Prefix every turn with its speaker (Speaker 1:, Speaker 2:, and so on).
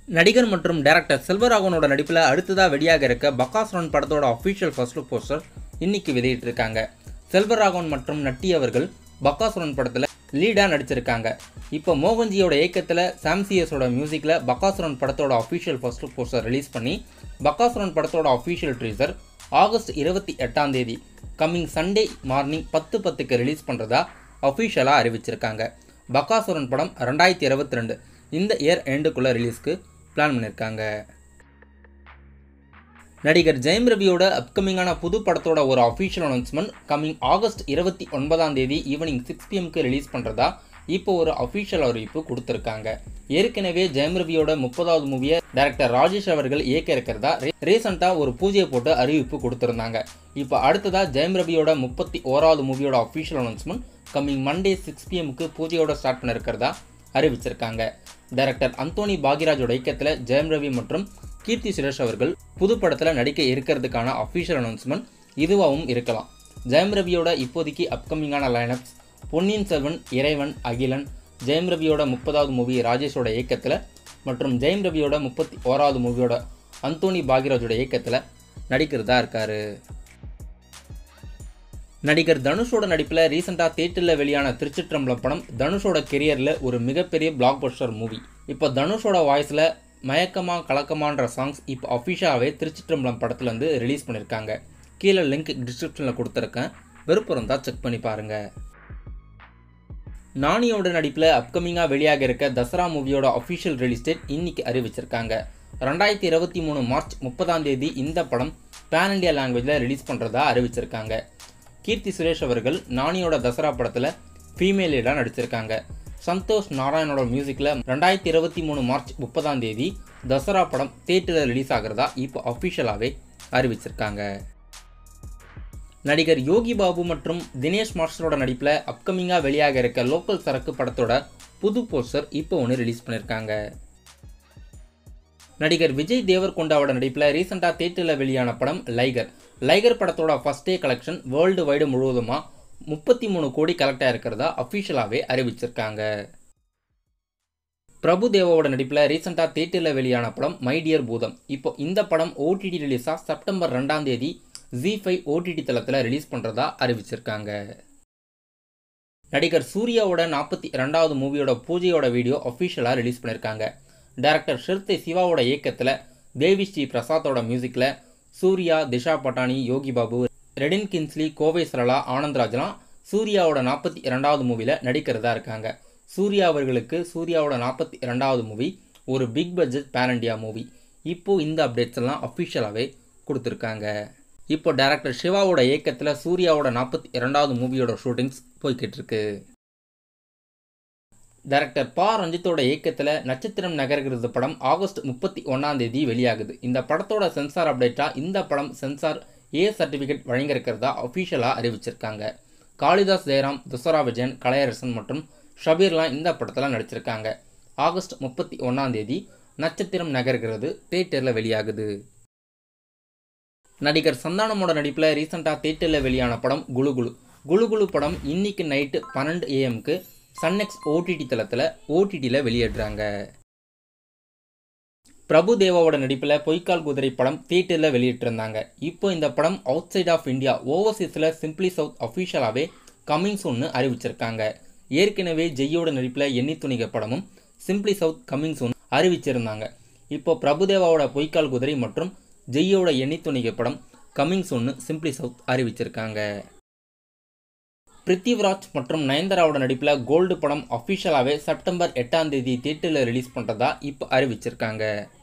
Speaker 1: நடிகர் மற்றும் டைரக்டர் செல்வராகவனோட நடிப்பில் அடுத்ததாக வெளியாக இருக்க பக்காசுரன் படத்தோட அஃபிஷியல் ஃபர்ஸ்ட் லுக் போஸ்டர் இன்னைக்கு வெளியிட்டிருக்காங்க செல்வராகவன் மற்றும் நட்டி அவர்கள் பக்காசுரன் படத்தில் லீடாக நடிச்சிருக்காங்க இப்போ மோகன்ஜியோட இயக்கத்தில் சாம்சியஸோட மியூசிக்கில் பக்காசுரன் படத்தோட official first look poster release பண்ணி பக்காசுரன் படத்தோட அஃபிஷியல் ட்ரீசர் ஆகஸ்ட் இருபத்தி எட்டாம் தேதி கம்மிங் சண்டே மார்னிங் பத்து பத்துக்கு ரிலீஸ் பண்ணுறதா அஃபிஷியலாக அறிவிச்சிருக்காங்க பக்காசுரன் படம் ரெண்டாயிரத்தி இருபத்தி ரெண்டு இந்த இயர் எண்டுக்குள்ளே ரிலீஸ்க்கு பிளான் பண்ணியிருக்காங்க நடிகர் ஜெயம் ரவியோட அப்கமிங்கான புது படத்தோட ஒரு அஃபிஷியல் அனௌன்ஸ்மெண்ட் கம்மிங் ஆகஸ்ட் இருபத்தி ஒன்பதாம் தேதி ஈவினிங் சிக்ஸ் பிஎம்க்கு ரிலீஸ் பண்ணுறதா இப்போ ஒரு அஃபிஷியல் அறிவிப்பு கொடுத்துருக்காங்க ஏற்கனவே ஜெயம் ரவியோட முப்பதாவது மூவியை டைரக்டர் ராஜேஷ் அவர்கள் இயக்க இருக்கிறதா ரீசெண்டாக ஒரு பூஜையை போட்டு அறிவிப்பு கொடுத்துருந்தாங்க இப்போ அடுத்ததாக ஜெயம் ரவியோட முப்பத்தி ஓராவது மூவியோட official announcement coming Monday six பிஎம்க்கு பூஜையோட ஸ்டார்ட் பண்ணிருக்கிறதா அறிவிச்சிருக்காங்க டைரக்டர் அந்தோனி பாகிராஜோட இயக்கத்தில் ஜெயம் ரவி மற்றும் கீர்த்தி சுரேஷ் அவர்கள் புது படத்தில் நடிக்க இருக்கிறதுக்கான அஃபிஷியல் அனௌன்ஸ்மெண்ட் இதுவாகவும் இருக்கலாம் ஜெயம் ரவியோட இப்போதைக்கு அப்கமிங்கான லைனப்ஸ் பொன்னியின் செல்வன் இறைவன் அகிலன் ஜெயம் ரவியோட முப்பதாவது மூவி ராஜேஷோட இயக்கத்தில் மற்றும் ஜெயம் ரவியோட முப்பத்தி ஓராவது மூவியோட அந்தோனி பாகிராஜோட இயக்கத்தில் நடிக்கிறதா இருக்காரு நடிகர் தனுஷோட நடிப்பில் ரீசெண்டாக தேட்டரில் வெளியான திருச்சிற்றம்பலம் படம் தனுஷோட கெரியரில் ஒரு மிகப்பெரிய பிளாக் பஸ்டர் மூவி இப்போ தனுஷோட வாய்ஸில் மயக்கமா கலக்கமான்ற சாங்ஸ் இப்போ அஃபிஷியலாகவே திருச்சிற்றம்பலம் படத்துலேருந்து ரிலீஸ் பண்ணியிருக்காங்க கீழே லிங்க் டிஸ்கிரிப்ஷனில் கொடுத்துருக்கேன் விருப்பம் தான் செக் பண்ணி பாருங்கள் நானியோட நடிப்பில் அப்கமிங்காக வெளியாக இருக்க தசரா மூவியோட அஃபிஷியல் ரிலீஸ் டேட் இன்னைக்கு அறிவிச்சிருக்காங்க ரெண்டாயிரத்தி இருபத்தி மூணு மார்ச் முப்பதாம் தேதி இந்த படம் பேன் இண்டியா லாங்குவேஜில் ரிலீஸ் பண்ணுறதா அறிவிச்சிருக்காங்க கீர்த்தி சுரேஷ் அவர்கள் நானியோட தசரா படத்தில் ஃபீமேல் லீடாக நடிச்சிருக்காங்க சந்தோஷ் நாராயணோட மியூசிக்கில் ரெண்டாயிரத்தி இருபத்தி மூணு மார்ச் முப்பதாம் தேதி தசரா படம் தேட்டரில் ரிலீஸ் ஆகிறதா இப்போ அஃபிஷியலாகவே அறிவிச்சிருக்காங்க நடிகர் யோகி பாபு மற்றும் தினேஷ் மாஸ்டரோட நடிப்பில் அப்கமிங்காக வெளியாக இருக்க லோக்கல் சரக்கு படத்தோட புது போஸ்டர் இப்போ ஒன்று ரிலீஸ் பண்ணியிருக்காங்க நடிகர் விஜய் தேவர்கொண்டாவோட நடிப்பில் ரீசெண்டாக தேட்டரில் வெளியான படம் லைகர் லைகர் படத்தோட first day collection world wide முழுவதுமாக முப்பத்தி மூணு கோடி கலெக்ட் ஆயிருக்கிறதா அஃபிஷியலாகவே அறிவிச்சிருக்காங்க பிரபு தேவாவோட நடிப்பில் ரீசெண்டாக தேட்டரில் வெளியான படம் மை டியர் பூதம் இப்போ இந்த படம் ஓடிடி ரிலீஸாக செப்டம்பர் ரெண்டாம் தேதி ஜி ஃபைவ் ஓடிடி தளத்தில் ரிலீஸ் பண்ணுறதா அறிவிச்சிருக்காங்க நடிகர் சூர்யாவோட நாற்பத்தி ரெண்டாவது மூவியோட பூஜையோட வீடியோ அஃபிஷியலாக ரிலீஸ் பண்ணியிருக்காங்க டைரக்டர் ஷிர்தே சிவாவோட இயக்கத்தில் தேவி ஸ்ரீ பிரசாத்தோட மியூசிக்கில் சூர்யா திஷா பட்டானி யோகி பாபு ரெடின் கின்ஸ்லி கோவை சரளா ஆனந்த்ராஜ்லாம் சூர்யாவோட நாற்பத்தி இரண்டாவது மூவியில் நடிக்கிறதா இருக்காங்க சூர்யா அவர்களுக்கு சூர்யாவோட நாற்பத்தி இரண்டாவது மூவி ஒரு big budget pan India movie இப்போது இந்த அப்டேட்ஸ் எல்லாம் அஃபிஷியலாகவே கொடுத்துருக்காங்க இப்போ டைரக்டர் சிவாவோட இயக்கத்தில் சூர்யாவோட நாற்பத்தி இரண்டாவது மூவியோட ஷூட்டிங்ஸ் போய்கிட்டு இருக்கு டைரக்டர் பா ரஞ்சித்தோட இயக்கத்தில் நட்சத்திரம் நகர்கிறது படம் ஆகஸ்ட் முப்பத்தி ஒன்றாம் தேதி வெளியாகுது இந்த படத்தோட சென்சார் அப்டேட்டாக இந்த படம் சென்சார் ஏ சர்டிஃபிகேட் வழங்கியிருக்கிறதா அஃபிஷியலாக அறிவிச்சிருக்காங்க காளிதாஸ் ஜெயராம் துசரா விஜயன் கலையரசன் மற்றும் ஷபீர்லாம் இந்த படத்தில் நடிச்சிருக்காங்க ஆகஸ்ட் முப்பத்தி ஒன்றாம் தேதி நட்சத்திரம் நகர்கிறது தேட்டரில் வெளியாகுது நடிகர் சந்தானமோட நடிப்பில் ரீசெண்டாக தேட்டரில் வெளியான படம் குழு குழு குழு குழு படம் இன்னைக்கு நைட்டு பன்னெண்டு ஏஎம்க்கு சன்னெக்ஸ் ஓடிடி தளத்தில் ஓடிடியில் வெளியிடுறாங்க பிரபு தேவாவோட நடிப்பில் பொய்க்கால் குதிரை படம் தியேட்டரில் வெளியிட்டிருந்தாங்க இப்போ இந்த படம் அவுட் சைட் ஆஃப் இந்தியா ஓவர்சீஸில் சிம்பிளி சவுத் அஃபிஷியலாகவே கம்மிங்ஸ் ஒன்று அறிவிச்சிருக்காங்க ஏற்கனவே ஜெய்யோட நடிப்பில் எண்ணி துணிக படமும் சிம்பிளி சவுத் கம்மிங்ஸ் ஒன்று அறிவிச்சிருந்தாங்க இப்போ பிரபுதேவாவோட பொய்க்கால் குதிரை மற்றும் ஜெய்யோட எண்ணி துணிக படம் கம்மிங்ஸ் ஒன்று சிம்பிளி சவுத் அறிவிச்சிருக்காங்க பிருத்திவிராஜ் மற்றும் நயன்தாராவோட நடிப்பில் கோல்டு படம் அஃபிஷியலாகவே செப்டம்பர் எட்டாம் தேதி தியேட்டரில் ரிலீஸ் பண்ணுறதா இப்போ அறிவிச்சிருக்காங்க